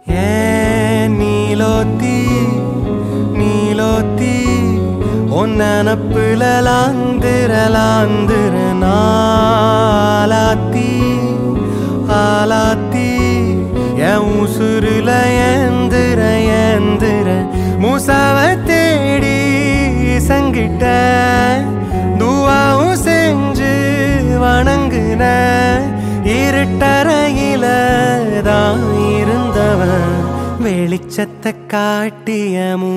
ஏன் நீலோத்தி நீலோத்தி உன் நினப்புல லாந்திர லாந்திர நாளாத்தி ஆலாத்தி என் உசுருல ஏந்திர ஏந்திர மூசாவ தேடி சங்கிட்ட துவாவும் செஞ்சு வணங்குன இருட்டறையில தான் இருந்தவன் வெளிச்சத்தை காட்டிய